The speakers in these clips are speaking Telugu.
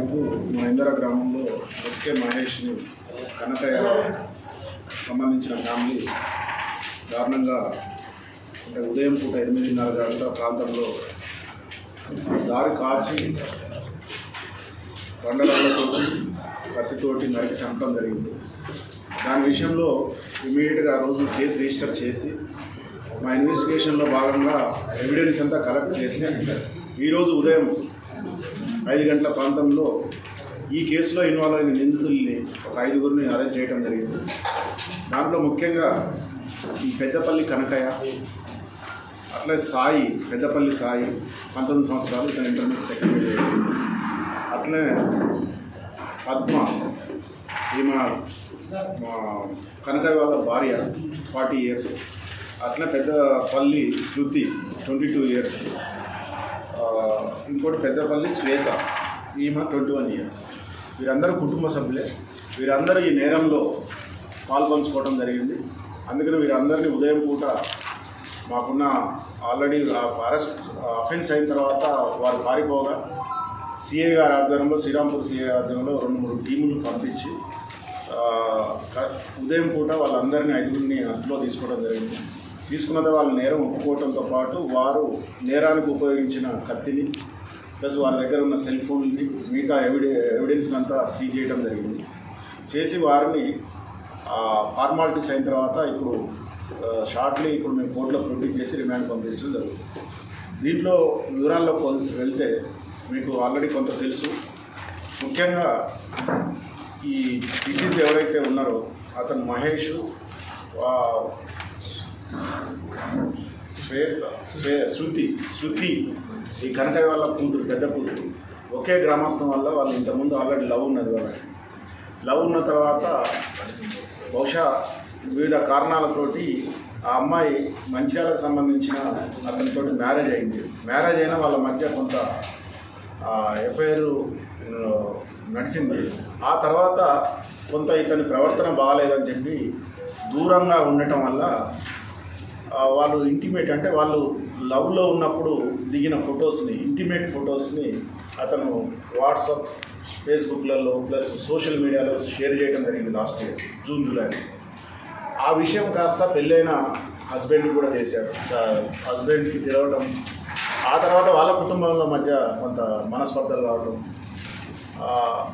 తారీఖు మహేంద్ర గ్రామంలో ఎస్కే మహేష్ని కనకయ్య సంబంధించిన ఫ్యామిలీ దారుణంగా అంటే ఉదయం పూట ఎనిమిదిన్నర గంటల ప్రాంతంలో దారి కాచి బండరాళ్ళతోటి కత్తితోటి నరికి చంపడం జరిగింది దాని విషయంలో ఇమీడియట్గా ఆ రోజు కేసు రిజిస్టర్ చేసి మా ఇన్వెస్టిగేషన్లో భాగంగా ఎవిడెన్స్ అంతా కలెక్ట్ చేసి ఈరోజు ఉదయం ఐదు గంటల ప్రాంతంలో ఈ కేసులో ఇన్వాల్వ్ అయిన నిందితుల్ని ఒక ఐదుగురిని అరెస్ట్ చేయడం జరిగింది దాంట్లో ముఖ్యంగా ఈ పెద్దపల్లి కనకయ్య అట్లే సాయి పెద్దపల్లి సాయి పంతొమ్మిది సంవత్సరాలు ఇతను ఇంటర్మీడియట్ సెకండ్ ఇయర్ అట్లే పద్మ ఈమె మా కనకయ్య వాళ్ళ భార్య ఫార్టీ ఇయర్స్ అట్లే Peddapalli Shruti twenty two years ఇంకోటి పెద్దపల్లి శ్వేత ఈమె ట్వంటీ వన్ ఇయర్స్ వీరందరూ కుటుంబ సభ్యులే వీరందరూ ఈ నేరంలో పాల్పంచుకోవడం జరిగింది అందుకని వీరందరినీ ఉదయం పూట మాకున్న ఆల్రెడీ అరెస్ట్ అఫెన్స్ అయిన తర్వాత వారు పారిపోగా సిఐ గారి ఆధ్వర్యంలో శ్రీరాంపూర్ సిఐ ఆధ్వర్యంలో రెండు మూడు టీములు పంపించి ఆ, క- ఉదయం పూట వాళ్ళందరినీ ఐదుగురిని అదుపులో తీసుకోవడం జరిగింది తీసుకున్న తర్వాత వాళ్ళ నేరం ఒప్పుకోవడంతో పాటు వారు నేరానికి ఉపయోగించిన కత్తిని ప్లస్ వారి దగ్గర ఉన్న సెల్ ఫోన్ని మిగతా ఎవిడె ఎవిడెన్స్ అంతా సీజ్ చేయడం జరిగింది చేసి వారిని ఫార్మాలిటీస్ అయిన తర్వాత ఇప్పుడు షార్ట్లీ ఇప్పుడు మేము కోర్టులో ప్రొడ్యూస్ చేసి రిమాండ్ పంపించడం జరుగుతుంది దీంట్లో వివరాల్లో కొ- వెళ్తే మీకు ఆల్రెడీ కొంత తెలుసు ముఖ్యంగా ఈ డిసీజ్ ఎవరైతే ఉన్నారో అతను మహేష్ వా- శ్వేత శ్వే శృతి శృతి ఈ కనకయ్య వాళ్ళ కూతురు పెద్ద కూతురు ఒకే గ్రామస్థం వల్ల వాళ్ళు ఇంతకుముందు ఆల్రెడీ లవ్ ఉన్నది వాళ్ళకి లవ్ ఉన్న తర్వాత బహుశా వివిధ కారణాలతోటి ఆ అమ్మాయి మంచిర్యాలకు సంబంధించిన అతనితో మ్యారేజ్ అయింది మ్యారేజ్ అయినా వాళ్ళ మధ్య కొంత ఎఫ్ఐఆర్ నడిచింది ఆ తర్వాత కొంత ఇతని ప్రవర్తన బాగాలేదని చెప్పి దూరంగా ఉండటం వల్ల ఆ, వాళ్ళు ఇంటిమేట్ అంటే వాళ్ళు లవ్లో ఉన్నప్పుడు దిగిన ఫొటోస్ని ఇంటిమేట్ ఫొటోస్ని అతను వాట్సాప్ ఫేస్బుక్లలో ప్లస్ సోషల్ మీడియాలో షేర్ చేయడం జరిగింది లాస్ట్ ఇయర్ జూన్ జూలై ఆ విషయం కాస్త పెళ్ళైన హస్బెండ్ కూడా చేశారు హస్బెండ్కి తెలవడం ఆ తర్వాత వాళ్ళ కుటుంబంలో మధ్య కొంత మనస్పర్ధలు రావడం ఆ,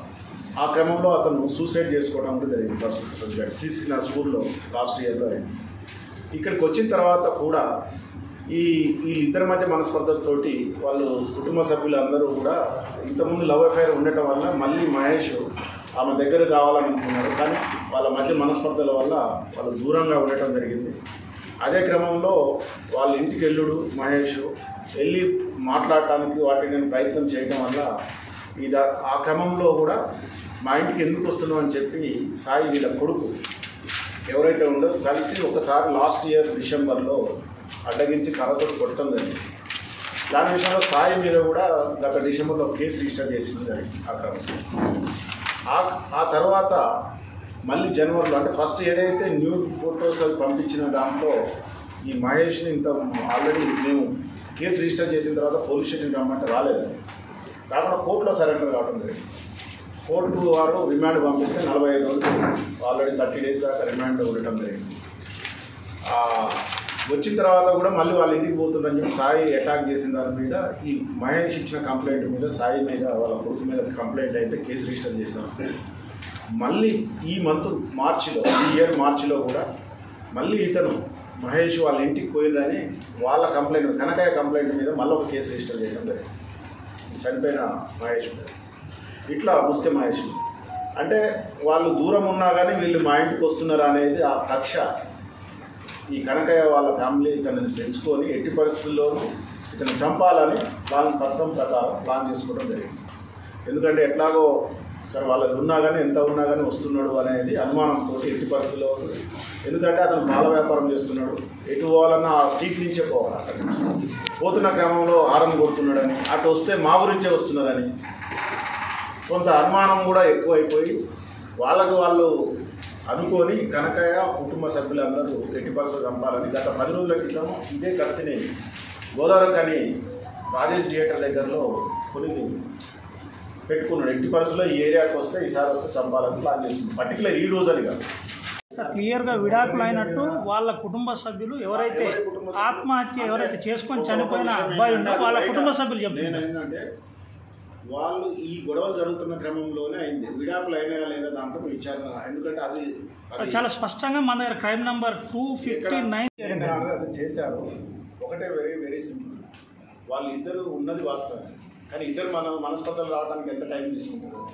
ఆ క్రమంలో అతను సూసైడ్ చేసుకోవడం కూడా జరిగింది ఫస్ట్ సిసి నా స్కూల్లో లాస్ట్ ఇయర్లో అయింది ఇక్కడికి వచ్చిన తర్వాత కూడా ఈ వీళ్ళిద్దరి మధ్య మనస్పర్ధలతోటి వాళ్ళు కుటుంబ సభ్యులందరూ కూడా ఇంతకుముందు లవ్ అఫైర్ ఉండటం వల్ల మళ్ళీ మహేష్ ఆమె దగ్గర కావాలనుకున్నారు కానీ వాళ్ళ మధ్య మనస్పర్ధల వల్ల వాళ్ళు దూరంగా ఉండటం జరిగింది అదే క్రమంలో వాళ్ళ ఇంటికి వెళ్ళుడు మహేష్ వెళ్ళి మాట్లాడటానికి వాటిని నేను ప్రయత్నం చేయడం వల్ల ఈ దా- ఆ క్రమంలో కూడా మా ఇంటికి ఎందుకు వస్తున్నావు అని చెప్పి సాయి వీళ్ళ కొడుకు ఎవరైతే ఉందో కలిసి ఒకసారి లాస్ట్ ఇయర్ డిసెంబర్లో అడ్డగించి కర్రతో కొట్టడం జరిగింది దాని విషయంలో సాయి మీద కూడా గత డిసెంబర్లో కేసు రిజిస్టర్ చేసిన జరిగింది ఆ క్రమంలో ఆ ఆ తర్వాత మళ్ళీ జనవరిలో అంటే ఫస్ట్ ఏదైతే న్యూ ఫొటోస్ అవి పంపించిన దాంట్లో ఈ మహేష్ని ఇంత ఆల్రెడీ మేము కేసు రిజిస్టర్ చేసిన తర్వాత పోలీస్ స్టేషన్ రమ్మంటే రాలేదు కాకుండా కోర్టులో సరెండర్ కావడం జరిగింది కోర్టు వారు రిమాండ్ పంపిస్తే నలభై ఐదు రోజులు ఆల్రెడీ థర్టీ డేస్ దాకా రిమాండ్ ఉండటం జరిగింది ఆ, వచ్చిన తర్వాత కూడా మళ్ళీ వాళ్ళ ఇంటికి పోతుందని చెప్పి సాయి అటాక్ చేసిన దాని మీద ఈ మహేష్ ఇచ్చిన కంప్లైంట్ మీద సాయి మీద వాళ్ళ కొడుకు మీద కంప్లైంట్ అయితే కేసు రిజిస్టర్ చేశారు మళ్ళీ ఈ మంత్ మార్చిలో ఈ ఇయర్ మార్చిలో కూడా మళ్ళీ ఇతను మహేష్ వాళ్ళ ఇంటికి పోయిందని వాళ్ళ కంప్లైంట్ కనకాయ కంప్లైంట్ మీద మళ్ళీ ఒక కేసు రిజిస్టర్ చేయడం జరిగింది చనిపోయిన మహేష్ మీద ఇట్లా ముస్లిం మహేష్ అంటే వాళ్ళు దూరం ఉన్నా కానీ వీళ్ళు మా ఇంటికి వస్తున్నారు అనేది ఆ కక్ష ఈ కనకయ్య వాళ్ళ ఫ్యామిలీ ఇతన్ని పెంచుకొని ఎట్టి పరిస్థితుల్లోనూ ఇతను చంపాలని ప్లాన్ పథకం ప్రకారం ప్లాన్ చేసుకోవడం జరిగింది ఎందుకంటే ఎట్లాగో సరే వాళ్ళది ఉన్నా కానీ ఎంత ఉన్నా కానీ వస్తున్నాడు అనేది అనుమానంతో ఎట్టి పరిస్థితుల్లో ఎందుకంటే అతను పాల వ్యాపారం చేస్తున్నాడు ఎటు పోవాలన్నా ఆ స్ట్రీట్ నుంచే పోవాలి అక్కడ పోతున్న క్రమంలో ఆరం కొడుతున్నాడని అటు వస్తే మా గురించే వస్తున్నారని కొంత అనుమానం కూడా ఎక్కువైపోయి వాళ్ళకు వాళ్ళు అనుకొని కనకయ్య కుటుంబ సభ్యులందరూ ఎట్టి పరిస్థితులు చంపాలని గత పది రోజుల క్రితం ఇదే కత్తిని గోదావరి కని రాజేష్ థియేటర్ దగ్గరలో కొన్ని పెట్టుకున్నాడు ఎట్టి పరిస్థితుల్లో ఈ ఏరియాకి వస్తే ఈసారి వస్తే చంపాలని ప్లాన్ చేస్తుంది పర్టికులర్ ఈ రోజు అని కాదు సార్ క్లియర్గా విడాకులు అయినట్టు వాళ్ళ కుటుంబ సభ్యులు ఎవరైతే ఎవరి కుటుంబ సభ్యులు? ఆత్మహత్య ఎవరైతే చేసుకొని ఒక చనిపోయిన విషయం అబ్బాయి ఏంటంటే ఉన్నారో వాళ్ళ బయట కుటుంబ సభ్యులు నేను చెప్తున్నారు ఏంటంటే వాళ్ళు ఈ గొడవలు జరుగుతున్న క్రమంలోనే అయింది విడాకులు అయినా లేదా దాంట్లో విచారణ ఎందుకంటే అది అది చాలా స్పష్టంగా మన దగ్గర crime number two fifty nine ఎక్కడ అది చేశారు ఒకటే వెరీ వెరీ సింపుల్ వాళ్ళు ఇద్దరు ఉన్నది వాస్తవం కానీ ఇద్దరు మన మనస్పర్ధలు రావడానికి ఎంత టైం తీసుకుంటారు